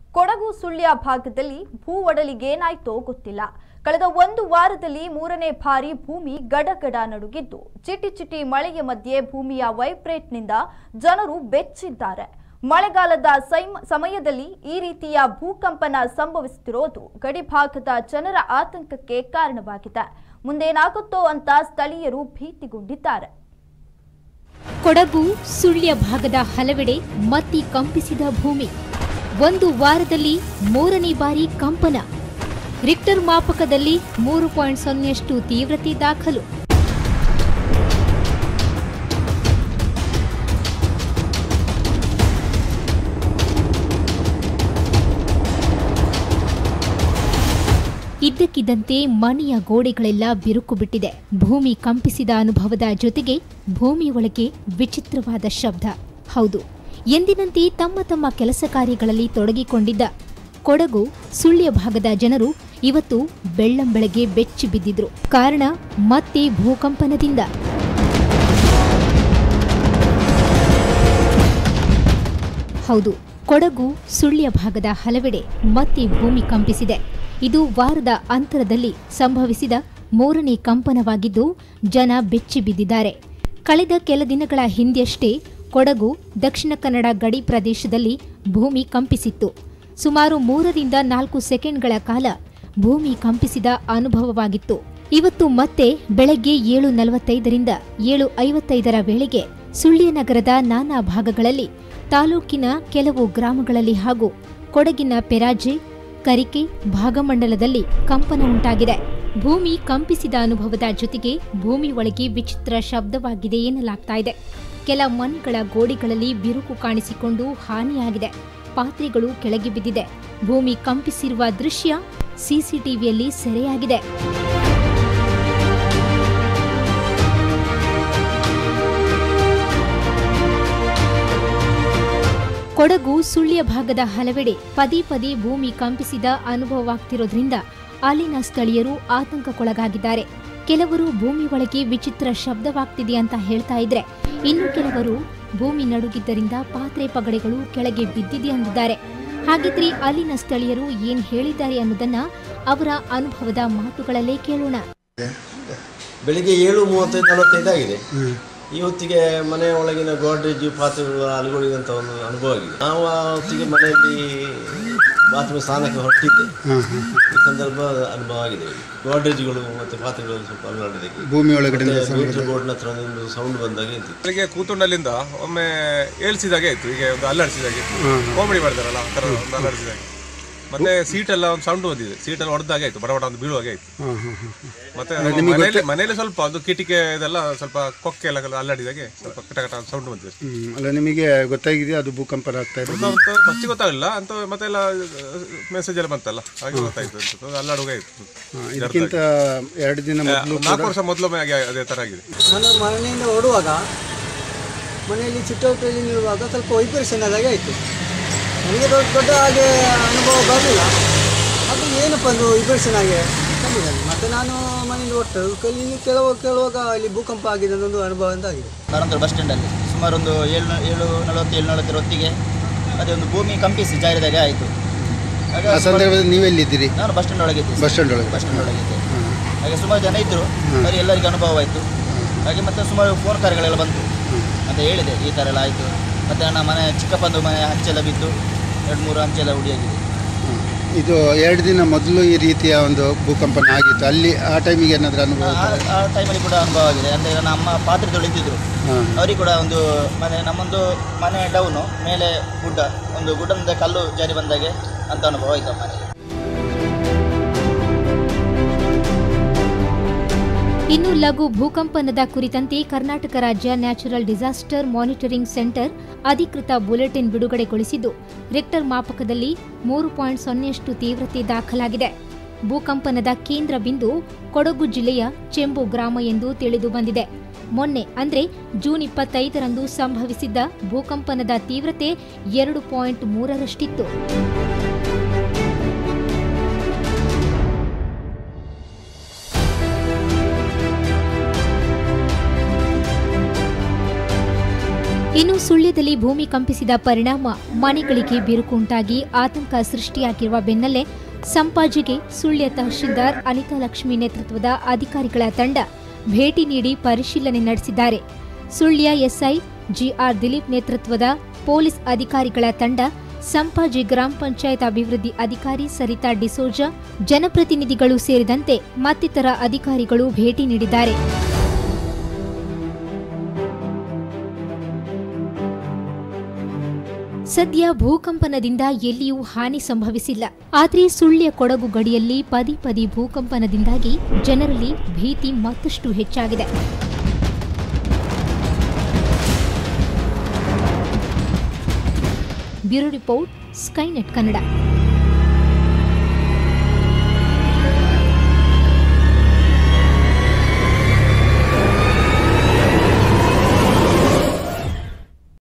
ಕೊಡಗು ಸುಳ್ಯ ಭಾಗದಲ್ಲಿ ಭೂ ಒಡಲಿಗೇನಾಯ್ತೋ ಗೊತ್ತಿಲ್ಲ ಕಳೆದ ಒಂದು ವಾರದಲ್ಲಿ ಮೂರನೇ ಬಾರಿ ಭೂಮಿ ಗಡಗಡ ನಡುಗಿದ್ದು ಚಿಟಿ ಚಿಟಿ ಮಳೆಯ ಮಧ್ಯೆ ಭೂಮಿಯ ವೈಬ್ರೇಟ್ನಿಂದ ಜನರು ಬೆಚ್ಚಿದ್ದಾರೆ ಮಳೆಗಾಲದ ಸೈಮ್- ಸಮಯದಲ್ಲಿ ಈ ರೀತಿಯ ಭೂಕಂಪನ ಸಂಭವಿಸುತ್ತಿರೋದು ಗಡಿಭಾಗದ ಜನರ ಆತಂಕಕ್ಕೆ ಕಾರಣವಾಗಿದೆ ಮುಂದೇನಾಗುತ್ತೋ ಅಂತ ಸ್ಥಳೀಯರು ಭೀತಿಗೊಂಡಿದ್ದಾರೆ ಕೊಡಗು ಸುಳ್ಯ ಭಾಗದ ಹಲವೆಡೆ ಮತ್ತಿ ಕಂಪಿಸಿದ ಭೂಮಿ ಒಂದು ವಾರದಲ್ಲಿ ಮೂರನೇ ಬಾರಿ ಕಂಪನ ರಿಕ್ಟರ್ ಮಾಪಕದಲ್ಲಿ ಮೂರು ಪಾಯಿಂಟ್ ಸೊನ್ನೆಯಷ್ಟು ತೀವ್ರತೆ ದಾಖಲು ಇದ್ದಕ್ಕಿದ್ದಂತೆ ಮನೆಯ ಗೋಡೆಗಳೆಲ್ಲ ಬಿರುಕು ಬಿಟ್ಟಿದೆ ಭೂಮಿ ಕಂಪಿಸಿದ ಅನುಭವದ ಜೊತೆಗೆ ಭೂಮಿ ಒಳಗೆ ವಿಚಿತ್ರವಾದ ಶಬ್ದ ಹೌದು ಎಂದಿನಂತೆ ತಮ್ಮ ತಮ್ಮ ಕೆಲಸ ಕಾರ್ಯಗಳಲ್ಲಿ ತೊಡಗಿಕೊಂಡಿದ್ದ ಕೊಡಗು ಸುಳ್ಯ ಭಾಗದ ಜನರು ಇವತ್ತು ಬೆಳ್ಳಂಬೆಳಗ್ಗೆ ಬೆಚ್ಚಿ ಬಿದ್ದಿದ್ರು ಕಾರಣ ಮತ್ತೆ ಭೂಕಂಪನದಿಂದ ಹೌದು ಕೊಡಗು ಸುಳ್ಯ ಭಾಗದ ಹಲವೆಡೆ ಮತ್ತೆ ಭೂಮಿ ಕಂಪಿಸಿದೆ ಇದು ವಾರದ ಅಂತರದಲ್ಲಿ ಸಂಭವಿಸಿದ ಮೂರನೇ ಕಂಪನವಾಗಿದ್ದು ಜನ ಬೆಚ್ಚಿ ಬಿದ್ದಿದ್ದಾರೆ ಕಳೆದ ಕೆಲ ದಿನಗಳ ಹಿಂದೆಯಷ್ಟೇ ಕೊಡಗು ದಕ್ಷಿಣ ಕನ್ನಡ ಗಡಿ ಪ್ರದೇಶದಲ್ಲಿ ಭೂಮಿ ಕಂಪಿಸಿತ್ತು ಸುಮಾರು ಮೂರರಿಂದ ನಾಲ್ಕು ಸೆಕೆಂಡ್ಗಳ ಕಾಲ ಭೂಮಿ ಕಂಪಿಸಿದ ಅನುಭವವಾಗಿತ್ತು ಇವತ್ತು ಮತ್ತೆ ಬೆಳಗ್ಗೆ ಏಳು ನಲವತ್ತೈದರಿಂದ ಏಳು ಐವತ್ತೈದರ ವೇಳೆಗೆ ಸುಳ್ಯ ನಗರದ ನಾನಾ ಭಾಗಗಳಲ್ಲಿ ತಾಲೂಕಿನ ಕೆಲವು ಗ್ರಾಮಗಳಲ್ಲಿ ಹಾಗೂ ಕೊಡಗಿನ ಪೆರಾಜೆ ಕರಿಕೆ ಭಾಗಮಂಡಲದಲ್ಲಿ ಕಂಪನ ಉಂಟಾಗಿದೆ ಭೂಮಿ ಕಂಪಿಸಿದ ಅನುಭವದ ಜೊತೆಗೆ ಭೂಮಿ ಒಳಗೆ ವಿಚಿತ್ರ ಶಬ್ದವಾಗಿದೆ ಎನ್ನಲಾಗ್ತಾ ಇದೆ ಕೆಲ ಮನೆಗಳ ಗೋಡೆಗಳಲ್ಲಿ ಬಿರುಕು ಕಾಣಿಸಿಕೊಂಡು ಹಾನಿಯಾಗಿದೆ ಪಾತ್ರೆಗಳು ಕೆಳಗೆ ಬಿದ್ದಿದೆ ಭೂಮಿ ಕಂಪಿಸಿರುವ ದೃಶ್ಯ ಸಿಸಿಟಿವಿಯಲ್ಲಿ ಸೆರೆಯಾಗಿದೆ ಕೊಡಗು ಸುಳ್ಯ ಭಾಗದ ಹಲವೆಡೆ ಪದೇ ಪದೇ ಭೂಮಿ ಕಂಪಿಸಿದ ಅನುಭವವಾಗ್ತಿರೋದ್ರಿಂದ ಅಲ್ಲಿನ ಸ್ಥಳೀಯರು ಆತಂಕಕ್ಕೊಳಗಾಗಿದ್ದಾರೆ ಕೆಲವರು ಭೂಮಿ ಒಳಗೆ ವಿಚಿತ್ರ ಶಬ್ದವಾಗ್ತಿದೆ ಅಂತ ಹೇಳ್ತಾ ಇದ್ರೆ ಇನ್ನು ಕೆಲವರು ಭೂಮಿ ನಡುಗಿದ್ದರಿಂದ ಪಾತ್ರೆ ಪಗಡೆಗಳು ಕೆಳಗೆ ಬಿದ್ದಿದೆ ಅಂದಿದ್ದಾರೆ ಹಾಗಿದ್ರೆ ಅಲ್ಲಿನ ಸ್ಥಳೀಯರು ಏನ್ ಹೇಳಿದ್ದಾರೆ ಅನ್ನೋದನ್ನ ಅವರ ಅನುಭವದ ಮಾತುಗಳಲ್ಲೇ ಕೇಳೋಣ ಬೆಳಿಗ್ಗೆ ಏಳು ಮೂವತ್ತೈದು ನಲವತ್ತೈದು ಆಗಿದೆ ಈ ಹೊತ್ತಿಗೆ ಮನೆ ಒಳಗಿನ ಗೋಡ್ರೇಜ್ ಪಾತ್ರೆಗಳು ಅಲುಗಳಿದಂಥ ಒಂದು ಅನುಭವ ಆಗಿದೆ ನಾವು ಆ ಹೊತ್ತಿಗೆ ಮನೆಯಲ್ಲಿ ಬಾತ್ರೂಮ್ ಸ್ನಾನಕ್ಕೆ ಹೊರಟಿದ್ದೆ ಈ ಸಂದರ್ಭ ಅನುಭವ ಆಗಿದೆ ಗೋಡ್ರೇಜ್ಗಳು ಮತ್ತು ಪಾತ್ರೆಗಳು ಸ್ವಲ್ಪ ಅಲುಗಾಡಿದ್ದಕ್ಕೆ ಭೂಮಿ ಒಳಗಡೆ ಮೀಟರ್ ಬೋರ್ಡ್ನ ಹತ್ರ ಒಂದು ಸೌಂಡ್ ಬಂದಾಗ ಇತ್ತು ಬೆಳಿಗ್ಗೆ ಕೂತುಂಡಲ್ಲಿಂದ ಒಮ್ಮೆ ಏಳ್ಸಿದಾಗೆ ಇತ್ತು ಹೀಗೆ ಒಂದು ಅಲ್ಲಾಡಿಸಿದಾಗೆ ಕಾಮಿಡಿ ಮಾಡ್ತಾರಲ್ಲ ಆ ಥರ ಒಂದು ಅಲ್ಲಾಡಿಸಿದಾಗೆ ಮತ್ತೆ ಸೀಟ್ ಎಲ್ಲ ಒಂದು ಸೌಂಡ್ ಬಂದಿದೆ ಸೀಟ್ ಎಲ್ಲ ಹೊಡೆದಾಗೆ ಆಯ್ತು ಬಡ ಬಡ ಒಂದು ಬೀಳುವಾಗೆ ಆಯ್ತು ಮತ್ತೆ ನಮ್ಮ ಮನೆಯಲ್ಲಿ ಮನೆಯಲ್ಲಿ ಸ್ವಲ್ಪ ಅದು ಕಿಟಿಕೆ ಇದೆಲ್ಲ ಸ್ವಲ್ಪ ಕೊಕ್ಕೆ ಎಲ್ಲ ಅಲ್ಲಾಡಿದಾಗೆ ಸ್ವಲ್ಪ ಕಟ ಕಟ ಸೌಂಡ್ ಬಂದಿದೆ ಹ್ಮ್. ಅಲ್ಲ ನಿಮಗೆ ಗೊತ್ತಾಗಿದೆಯಾ ಅದು ಭೂಕಂಪನ ಆಗ್ತಾ ಇರೋದು ಫಸ್ಟ್ ಗೊತ್ತಾಗಲಿಲ್ಲ ಅಂತ ಮತ್ತೆ ಎಲ್ಲ ಮೆಸೇಜ್ ಎಲ್ಲ ಬಂತಲ್ಲ ಹಾಗೆ ಗೊತ್ತಾಯ್ತು ಅಂತ ಅದು ಅಲ್ಲಾಡುವಾಗ ಆಯ್ತು ಹಾ, ಇದಕ್ಕಿಂತ ಎರಡು ದಿನ ಮೊದಲು ನಾಲ್ಕು ವರ್ಷ ಮೊದಲೊಮ್ಮೆ ಹಾಗೆ ಅದೇ ಥರ ಆಗಿದೆ ನಾನು ಮನೆಯಿಂದ ಹೊರಡುವಾಗ ಮನೆಯಲ್ಲಿ ಚಿಟ್ಟೌಟಲ್ಲಿ ನಿಲ್ಲುವಾಗ ಸ್ವಲ್ಪ ವೈಬ್ರೇಷನ್ ಆದಾಗೆ ಆಯಿತು ನನಗೆ ದೊಡ್ಡ ದೊಡ್ಡ ಹಾಗೆ ಅನುಭವ ಬರಲಿಲ್ಲ ಅದು ಏನಪ್ಪ ಅದು ವೈಬ್ರೇಷನ್ ಆಗಿ ಕಂಡಿದ್ದಾನೆ ಮತ್ತು ನಾನು ಮನೆಯಿಂದ ಹೊರಟು ಕಲ್ಲಿ ಕೆಲವು ಕೇಳುವಾಗ ಅಲ್ಲಿ ಭೂಕಂಪ ಆಗಿದೆ ಅನ್ನೋದು ಅನುಭವ ಅಂತ ಆಗಿದೆ ಕಾರಂತರ ಬಸ್ ಸ್ಟ್ಯಾಂಡಲ್ಲಿ ಸುಮಾರು ಒಂದು ಏಳು ಏಳು ನಲವತ್ತು ಏಳು ನಲವತ್ತರ ಹೊತ್ತಿಗೆ ಅದೇ ಒಂದು ಭೂಮಿ ಕಂಪಿಸಿ ಜಾರಿದಾಗೆ ಆಯಿತು ಆಗ ಆ ಸಂದರ್ಭದಲ್ಲಿ ನೀವೆಲ್ಲಿದ್ದೀರಿ ನಾನು ಬಸ್ ಸ್ಟ್ಯಾಂಡ್ ಒಳಗೆ ಇದ್ದೆ ಬಸ್ ಸ್ಟ್ಯಾಂಡ್ ಒಳಗೆ ಬಸ್ ಸ್ಟ್ಯಾಂಡ್ ಒಳಗೆ ಇದ್ದೆ ಹಾಗೆ ಸುಮಾರು ಜನ ಇದ್ದರು ಅವರಿಗೆ ಎಲ್ಲರಿಗೂ ಅನುಭವ ಆಯಿತು ಹಾಗೆ ಮತ್ತೆ ಸುಮಾರು ಫೋನ್ ಕಾರ್ಗಳೆಲ್ಲ ಬಂತು ಅಂತ ಹೇಳಿದೆ ಈ ಥರ ಎಲ್ಲ ಆಯಿತು ಮತ್ತು ನನ್ನ ಮನೆ ಚಿಕ್ಕಪ್ಪಂದು ಮನೆ ಹಂಚೆಲ್ಲ ಬಿದ್ದು ಎರಡು ಮೂರು ಹಂಚೆಲ್ಲ ಉಡಿಯಾಗಿದೆ ಇದು ಎರಡು ದಿನ ಮೊದಲು ಈ ರೀತಿಯ ಒಂದು ಭೂಕಂಪನ ಆಗಿತ್ತು ಅಲ್ಲಿ ಆ ಟೈಮಿಗೆ ಏನಾದರೂ ಅನುಭವ ಆ ಆ ಟೈಮಲ್ಲಿ ಕೂಡ ಅನುಭವ ಆಗಿದೆ ಅಂದರೆ ನನ್ನ ಅಮ್ಮ ಪಾತ್ರೆ ತೊಳಿತಿದ್ರು ಹಾಂ ಅವರಿಗೆ ಕೂಡ ಒಂದು ಮನೆ ನಮ್ಮೊಂದು ಮನೆ ಡೌನು ಮೇಲೆ ಗುಡ್ಡ ಒಂದು ಗುಡ್ಡದಿಂದ ಕಲ್ಲು ಜಾರಿ ಬಂದಾಗೆ ಅಂತ ಅನುಭವ ಆಯ್ತು ಆ ಮನೆಗೆ ಇನ್ನು ಲಘು ಭೂಕಂಪನದ ಕುರಿತಂತೆ ಕರ್ನಾಟಕ ರಾಜ್ಯ ನ್ಯಾಚುರಲ್ ಡಿಸಾಸ್ಟರ್ ಮಾನಿಟರಿಂಗ್ ಸೆಂಟರ್ ಅಧಿಕೃತ ಬುಲೆಟಿನ್ ಬಿಡುಗಡೆಗೊಳಿಸಿದ್ದು ರಿಕ್ಟರ್ ಮಾಪಕದಲ್ಲಿ ಮೂರು ಪಾಯಿಂಟ್ ಸೊನ್ನೆಯಷ್ಟು ತೀವ್ರತೆ ದಾಖಲಾಗಿದೆ ಭೂಕಂಪನದ ಕೇಂದ್ರ ಬಿಂದು ಕೊಡಗು ಜಿಲ್ಲೆಯ ಚೆಂಬು ಗ್ರಾಮ ಎಂದು ತಿಳಿದು ಬಂದಿದೆ ಮೊನ್ನೆ ಅಂದ್ರೆ ಜೂನ್ ಇಪ್ಪತ್ತೈದರಂದು ಸಂಭವಿಸಿದ್ದ ಭೂಕಂಪನದ ತೀವ್ರತೆ ಎರಡು ಪಾಯಿಂಟ್ ಮೂರರಷ್ಟಿತ್ತು ಇನ್ನು ಸುಳ್ಯದಲ್ಲಿ ಭೂಮಿ ಕಂಪಿಸಿದ ಪರಿಣಾಮ ಮನೆಗಳಿಗೆ ಬಿರುಕುಂಟಾಗಿ ಆತಂಕ ಸೃಷ್ಟಿಯಾಗಿರುವ ಬೆನ್ನಲ್ಲೇ ಸಂಪಾಜಿಗೆ ಸುಳ್ಯ ತಹಶೀಲ್ದಾರ್ ಅನಿತಾ ಲಕ್ಷ್ಮಿ ನೇತೃತ್ವದ ಅಧಿಕಾರಿಗಳ ತಂಡ ಭೇಟಿ ನೀಡಿ ಪರಿಶೀಲನೆ ನಡೆಸಿದ್ದಾರೆ ಸುಳ್ಯ ಎಸ್ಐ ಜಿಆರ್ ದಿಲೀಪ್ ನೇತೃತ್ವದ ಪೊಲೀಸ್ ಅಧಿಕಾರಿಗಳ ತಂಡ ಸಂಪಾಜಿ ಗ್ರಾಮ ಪಂಚಾಯತ್ ಅಭಿವೃದ್ಧಿ ಅಧಿಕಾರಿ ಸರಿತಾ ಡಿಸೋಜಾ ಜನಪ್ರತಿನಿಧಿಗಳು ಸೇರಿದಂತೆ ಮತ್ತಿತರ ಅಧಿಕಾರಿಗಳು ಭೇಟಿ ನೀಡಿದ್ದಾರೆ ಸದ್ಯ ಭೂಕಂಪನದಿಂದ ಎಲ್ಲಿಯೂ ಹಾನಿ ಸಂಭವಿಸಿಲ್ಲ ಆದರೆ ಸುಳ್ಯ ಕೊಡಗು ಗಡಿಯಲ್ಲಿ ಪದೇ ಪದೇ ಭೂಕಂಪನದಿಂದಾಗಿ ಜನರಲ್ಲಿ ಭೀತಿ ಮತ್ತಷ್ಟು ಹೆಚ್ಚಾಗಿದೆ ಬ್ಯೂರೋ ರಿಪೋರ್ಟ್ ಸ್ಕೈನೆಟ್ ಕನ್ನಡ